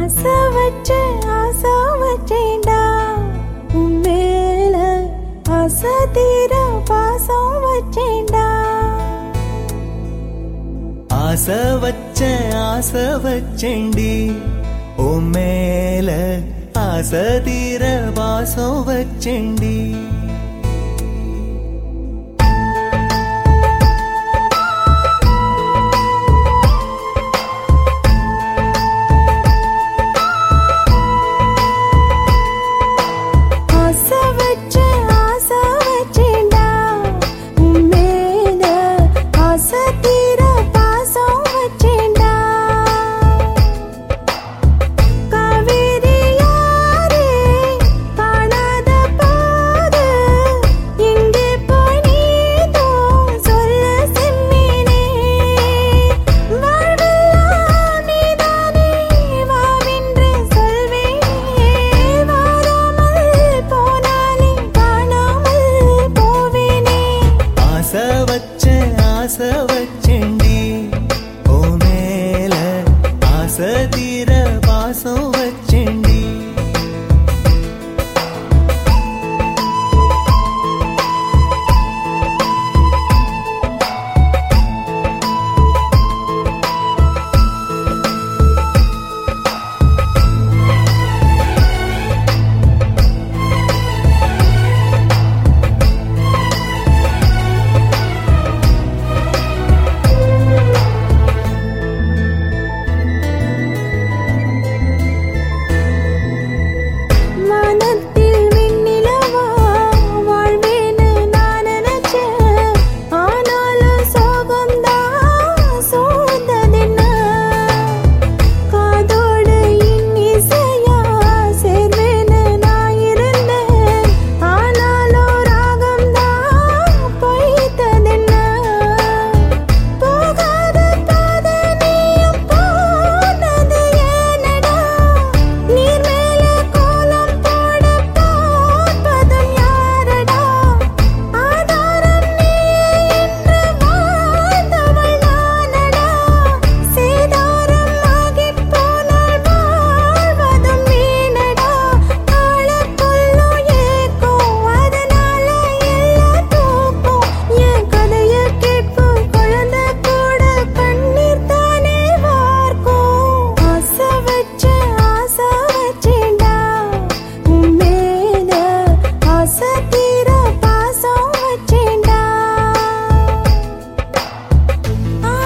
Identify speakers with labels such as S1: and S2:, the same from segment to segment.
S1: ஆசை வச்ச ஆசை வச்சேன்டா உன் மேல ஆசை தீர பாசம் வச்சேன்டா
S2: ஆசை வச்ச ஆசை வச்சேண்டி ஓ மேல ஆசை தீர வாசம் வச்சேண்டி
S1: ஆசை வச்ச ஆசை வச்சேன்டா உன் மேல ஆசை தீர பாசம் வச்சேன்டா காவேரி யாரே காணாத போது எங்கே போய் நீதோ சொல்ல செம்மீனே வாழ்வெல்லாம் நீதானே வாவென்று சொல்வேனே வாராமல் போனாலே காணாமல் போவேனே
S2: ஆசை வச்ச ஆசை வச்சேண்டி ஓ மேல ஆசை தீர வாசம் வச்சேண்டி
S1: வானத்தில் வெண்ணிலவா வாழ்வேன்னு நான் நினைச்சேன் ஆனாலும் சோகம்தான் சூழ்ந்ததென்ன காதோடு இன்னிசையா சேர்வேன்னு நான் இருந்தேன் ஆனாலும் ராகம்தான் பொய்த்ததென்ன போகாத பாதை நீயும் போனது ஏனடா நீர் மேல கோலம் போட பார்ப்பதும் யாரடா ஆதாரம் நீ என்று வாழ்ந்தவள் நானடா சேதாரம் ஆகிப் போனால் வாழ்வதும் வீணடா ஆளக்கொல்லும் ஏக்கம் அதனால எல்லாம் தூக்கம் என் கதையை கேட்கும் குழந்தை கூட கண்ணீர் தானே வார்க்கும் ஆசை வச்ச ஆசை வச்சேன்டா உன் மேல ஆசை தீர பாசம் வச்சேன்டா ஆ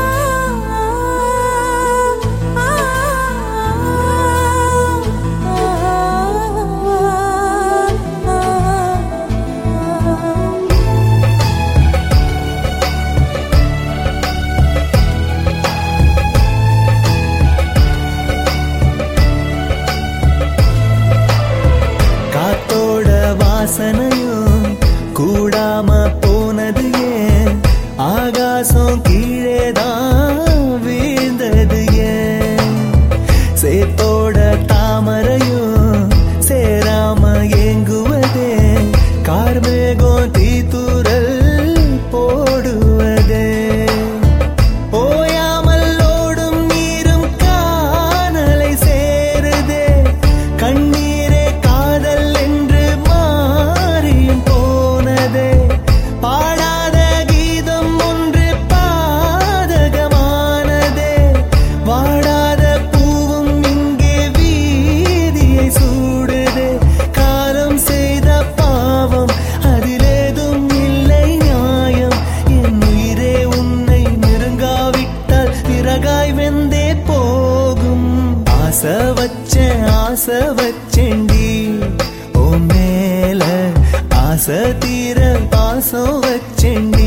S2: காத்தோட வாசனையும் கூடாம போனது ஏன் ஆகாசம் கீழே தான் வீழ்ந்தது ஏன் சேத்தோட தாமரையும் சேராம ஏங்குவதே கார்மேகம் தீத்துரல் போடுவதே ஓயாமல் ஓடும் நீரும் காணலை சேருதே கண்ணீரே காதல் என்று மாறியும் போனதே பாடாத கீதம் ஒன்று பாதகமானதே வாடாத பூவும் இங்கே வீதியை சூடுதே காலம் செய்த பாவம் அதிலேதும் இல்லை நியாயம் என் உயிரே உன்னை நெருங்காவிட்டால் பிறகாய் வெந்தே போகும் ஆசை வச்ச ஆசை வச்சேண்டி ஓ மேல ஆசை தீர பாசம் வச்சேண்டி